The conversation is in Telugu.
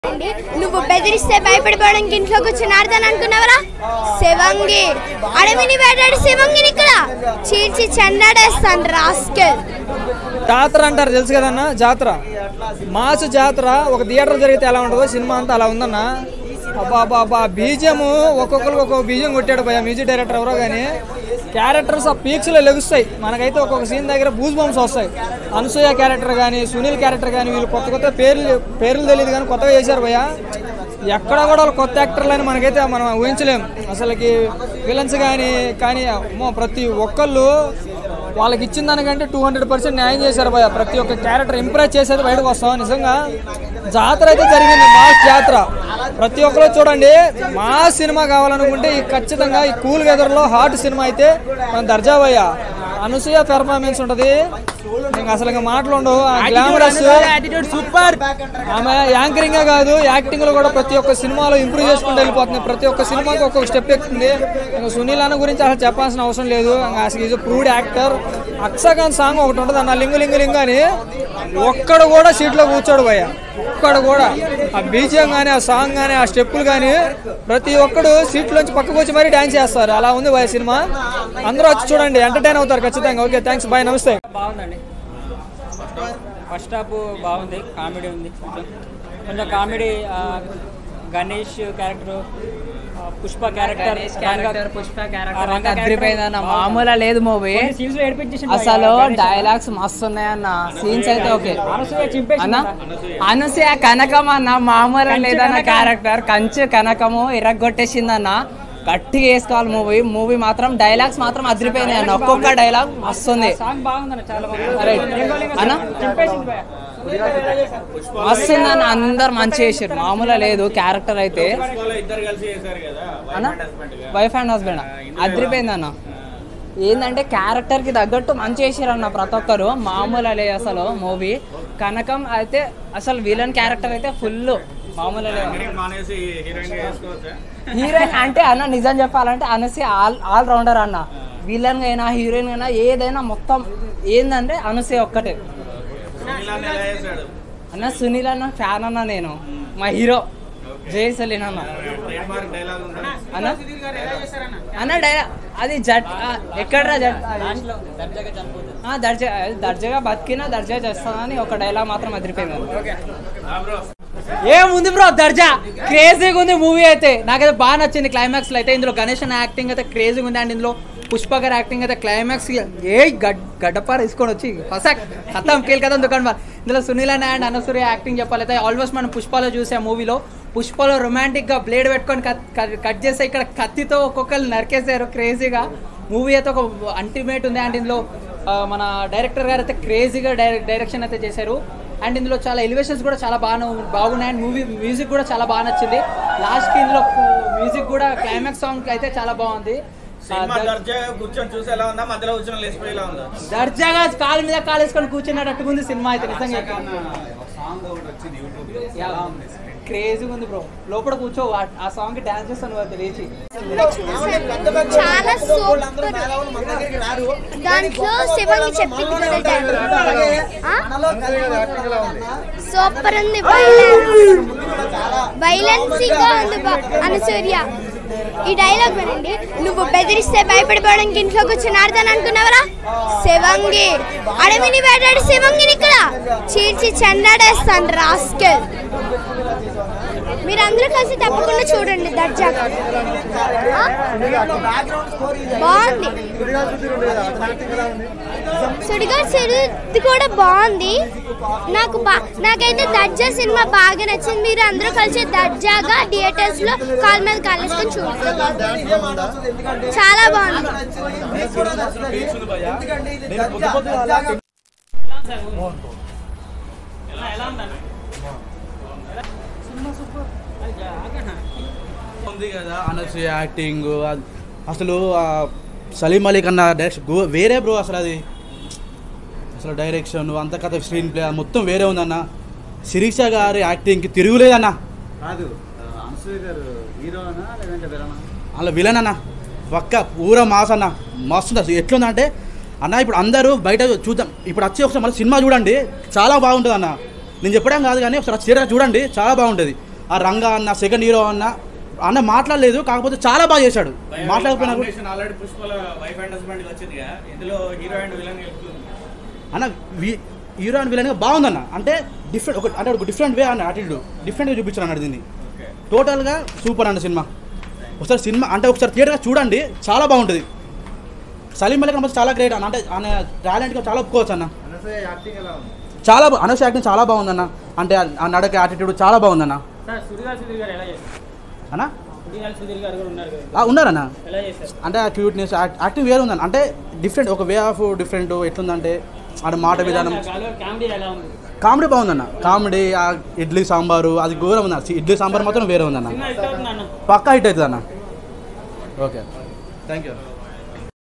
అండి నువ్వు బెదిరిస్తే భయపడిపోవడానికి ఇంట్లో కూర్చొని ఆడతాను అనుకున్నావరా శివంగి అడవిని వేటాడి శివంగిని ఇక్కడ చీల్చి చెండాడేస్తాను రాస్కెల్ జాతర అంటారు తెలుసు కదన్న జాతర మాసు జాతర ఒక థియేటర్ జరిగితే ఎలా ఉంటుందో సినిమా అంతా అలా ఉందన్న అబ్బా అబ్బా అబ్బా బీజియం ఒక్కొక్కరికి ఒక్కొక్క బీజియం కొట్టాడు భయ మ్యూజిక్ డైరెక్టర్ ఎవరో కానీ క్యారెక్టర్స్ ఆ పీక్స్లో లెగుస్తాయి మనకైతే ఒక్కొక్క సీన్ దగ్గర బూజ్ బంప్స్ వస్తాయి అనసూయ క్యారెక్టర్ కానీ సునీల్ క్యారెక్టర్ కానీ వీళ్ళు కొత్త కొత్త పేర్లు పేర్లు తెలియదు కానీ కొత్తగా చేశారు భయ్య ఎక్కడ కూడా వాళ్ళు కొత్త యాక్టర్లని మనకైతే మనం ఊహించలేం అసలుకి విలన్స్ కానీ కానీ అమ్మో ప్రతి ఒక్కళ్ళు వాళ్ళకి ఇచ్చిన దానికంటే టూ హండ్రెడ్ పర్సెంట్ న్యాయం చేశారు భయ ప్రతి ఒక్క క్యారెక్టర్ ఇంప్రెస్ చేసేది బయటకు వస్తాం నిజంగా జాతర అయితే జరిగింది మా జాతర ప్రతి ఒక్కరు చూడండి మా సినిమా కావాలనుకుంటే ఈ ఖచ్చితంగా ఈ కూల్ వెదర్లో హాట్ సినిమా అయితే మన దర్జా భయ్య అనసూయ పెర్ఫార్మెన్స్ ఉంటుంది ఇంకా అసలు ఇంకా మాటలు ఉండవు గ్లామరస్ సూపర్ ఆమె యాంకరింగ్ కాదు యాక్టింగ్ లో కూడా ప్రతి ఒక్క సినిమాలో ఇంప్రూవ్ చేసుకుంటూ వెళ్ళిపోతుంది ప్రతి ఒక్క సినిమాకి ఒక్కొక్క స్టెప్ ఎక్కుతుంది ఇంకా సునీల్ అన్న గురించి అసలు చెప్పాల్సిన అవసరం లేదు ఇంకా అసలు ఈజ్ ప్రూవ్డ్ యాక్టర్ అక్షగాన్ సాంగ్ ఒకటి ఉంటుంది అన్న లింగు లింగు లింగు అని ఒక్కడు కూడా సీట్ లో కూర్చోడు భయ్య ఒక్కడు కూడా ఆ బీజియం కానీ ఆ సాంగ్ కానీ ఆ స్టెప్పులు కానీ ప్రతి ఒక్కడు సీట్ లోంచి పక్కకు వచ్చి మరీ డాన్స్ చేస్తారు అలా ఉంది భయ సినిమా అందరూ వచ్చి చూడండి ఎంటర్టైన్ అవుతారు ఖచ్చితంగా ఓకే థ్యాంక్స్ బాయ్ నమస్తే బాగుందండి ఫస్ట్ హాఫ్ బాగుంది కామెడీ ఉంది కొంచెం కొంచెం comedy Ganesh character Pushpa character character Pushpa character అంతా అదిరిపోయిందన్న మామూలుగా లేదు మూవీ సీన్స్ లో ఏడిపించేసి అసలు డైలాగ్స్ మస్తు ఉన్నాయన్న సీన్స్ అయితే ఓకే చింపేసి అన్న అనసూయ కనకం అన్న మామూలుగా లేదన్న క్యారెక్టర్ కంచు కనకము ఇరగొట్టేసిందన్న గట్టిగా వేసుకోవాలి మూవీ మూవీ మాత్రం డైలాగ్స్ మాత్రం అదిరిపోయినాయి అన్న ఒక్కొక్క డైలాగ్ మస్తుంది సాంగ్ బాగుందన్న చాలా Right. అన్న? చింపేసింది భయ్యా. మస్తుంది అన్న అందరు మంచి చేసారు మామూలుగా లేదు క్యారెక్టర్ అయితే అన్న వైఫ్ అండ్ హస్బెండ్ అదిరిపోయింది అన్న ఏంటంటే క్యారెక్టర్ కి తగ్గట్టు మంచి చేసారు అన్న ప్రతి ఒక్కరు మామూలు లేదు అసలు మూవీ కనకం అయితే అసలు విలన్ క్యారెక్టర్ అయితే ఫుల్ మామూలు లేదు హీరోయిన్ అంటే అన్న నిజం చెప్పాలంటే అనసి ఆల్ ఆల్ రౌండర్ అన్న విలన్ అయినా హీరోయిన్ అయినా ఏదైనా మొత్తం ఏందంటే అనసే ఒక్కటే అన్న సునీల్ అన్న ఫ్యాన్ అన్న నేను మా హీరో జై సలీన్ అన్న అన్న అన్న డై- అది జట్ ఆ, ఎక్కడ్రా జట్ ఆ, దర్జా దర్జాగా బతికినా దర్జా చేస్తానని ఒక డైలాగ్ మాత్రం అదిరిపోయింది ఏముంది బ్రో దర్జా క్రేజీగా ఉంది మూవీ అయితే నాకైతే బాగా నచ్చింది క్లైమాక్స్ లో అయితే ఇందులో గణేష్ అన్న యాక్టింగ్ అయితే క్రేజీగా ఉంది అండ్ ఇందులో పుష్ప గారి యాక్టింగ్ అయితే క్లైమాక్స్ ఏ గడ్ గడ్డపార తీసుకొని వచ్చి ఫసక్ కథం కేల్ కథం దుకాణం బార్ ఇందులో సునీల్ అన్న అండ్ అనసూర్య యాక్టింగ్ చెప్పాలైతే ఆల్మోస్ట్ మనం పుష్పలో చూసాం మూవీలో పుష్పలో రొమాంటిక్ గా బ్లేడ్ పెట్టుకొని కట్ కట్- కట్ చేస్తే ఇక్కడ కత్తితో ఒక్కొక్కరు నరికేశారు క్రేజీగా మూవీ అయితే ఒక అల్టిమేట్ ఉంది అండ్ ఇందులో ఆ, మన డైరెక్టర్ గారు అయితే క్రేజీగా డైరెక్షన్ అయితే చేశారు అండ్ ఇందులో చాలా ఎలివేషన్స్ కూడా చాలా బాగా బాగున్నాయి అండ్ మూవీ మ్యూజిక్ కూడా చాలా బాగా నచ్చింది లాస్ట్ ఇందులో మ్యూజిక్ కూడా క్లైమాక్స్ సాంగ్ అయితే చాలా బాగుంది ఆ, సినిమా దర్- దర్జాగా కూర్చొని చూసి ఎలా ఉందా మధ్యలో కూర్చొని లేచిపోయేలా ఉందా దర్జాగా కాలు మీద కాలు వేసుకొని కూర్చున్నట్టుగా సినిమా అయితే నిజంగా క్రేజీగా ఉంది బ్రో లోపల కూర్చో ఆ- ఆ సాంగ్ కి డాన్స్ చేస్తాను వాళ్ళు లేచి చాలా సూపర్ దాంట్లో శివంగి చెప్పింది కదా dialogue. ఆ? సూపర్ ఉంది వైలెన్స్ గా ఉంది బా- అనసూర్య ఈ డైలాగ్ వినండి నువ్వు బెదిరిస్తే భయపడిపోవడానికి ఇంట్లో కూర్చొని ఆడతాను అనుకున్నావరా శివంగి అడవిని వేటాడి శివంగిని ఇక్కడ చీల్చి చెండాడేస్తాను రాస్కెల్ మీరు అందరూ కలిసి తప్పకుండా చూడండి దర్జాగా ఆ? బాగుంది సుడిగాడు సిరుది కూడా బాగుంది నాకు బా నాకైతే దర్జా సినిమా బాగా నచ్చింది మీరు అందరూ కలిసి దర్జాగా థియేటర్స్ లో కాళ్ళ మీద కాలేసుకొని చూడండి చాలా బాగుంది ఉంది కదా అనసూయ యాక్టింగ్ అది- అసలు ఆ సలీం అలీ కన్నా డైరెక్షన్ గో వేరే బ్రో అసలు అది అసలు డైరెక్షన్ అంత కథ స్క్రీన్ ప్లే మొత్తం వేరే ఉందన్న శిరీష గారి యాక్టింగ్కి తిరుగులేదన్న కాదు అనసూయ గారు హీరోనా లేదంటే విలనా అలా విలన్ అన్న పక్క పూర మాస్ అన్న మస్తు అసలు ఎట్లుందంటే అన్న ఇప్పుడు అందరూ బయట చూద్దాం ఇప్పుడు వచ్చి ఒకసారి మళ్ళీ సినిమా చూడండి చాలా బాగుంటుంది అన్న నేను చెప్పడం కాదు కానీ ఒకసారి వచ్చి చూడండి చాలా బాగుంటుంది ఆ రంగా అన్న సెకండ్ హీరో అన్న అన్న మాట్లాడలేదు కాకపోతే చాలా బాగా చేశాడు మాట్లాడకపోయినా కూడా ఆల్రెడీ పుష్పల వైఫ్ అండ్ హస్బెండ్ వచ్చిందిగా ఇందులో హీరో అండ్ విలన్ గెలుపుతుంది అన్న వి- హీరో అండ్ విలన్ బాగుందన్న అంటే డిఫరెంట్ ఒక అంటే ఒక డిఫరెంట్ వే అన్న యాటిట్యూడ్ డిఫరెంట్గా చూపించారు అన్నట్టు దీన్ని టోటల్గా సూపర్ అన్న సినిమా ఒకసారి సినిమా అంటే ఒకసారి థియేటర్గా చూడండి చాలా బాగుంటుంది సలీం అలీ ఖాన్ చాలా గ్రేట్ అన్న అంటే ఆయన టాలెంట్గా చాలా ఒప్పుకోవచ్చు అన్న అనసూయ యాక్టింగ్ ఎలా ఉంది చాలా బా- అనూష్ యాక్టింగ్ చాలా బాగుందన్న అంటే ఆ- ఆ నడక యాటిట్యూడ్ చాలా బాగుందన్న సార్ సుడిగాలి సుధీర్ గారు ఎలా చేస్తారు అన్న సుడిగాలి సుధీర్ గారు కూడా ఉన్నారు కదా ఆ, ఉన్నారన్న ఎలా చేస్తారు అంటే ఆ క్యూట్నెస్ యాక్టింగ్ వేరే ఉందన్న అంటే డిఫరెంట్ ఒక వే ఆఫ్ డిఫరెంట్ ఎట్లుందంటే ఆడ మాట విధానం కామెడీ ఎలా ఉంది కామెడీ బాగుందన్న కామెడీ ఆ ఇడ్లీ సాంబారు అది ఘోరం ఉందన్న ఇడ్లీ సాంబార్ మాత్రం వేరే ఉందన్న సినిమా హిట్ అవుతుంది అన్న పక్కా హిట్ అవుతుంది అన్న ఓకే థ్యాంక్ యూ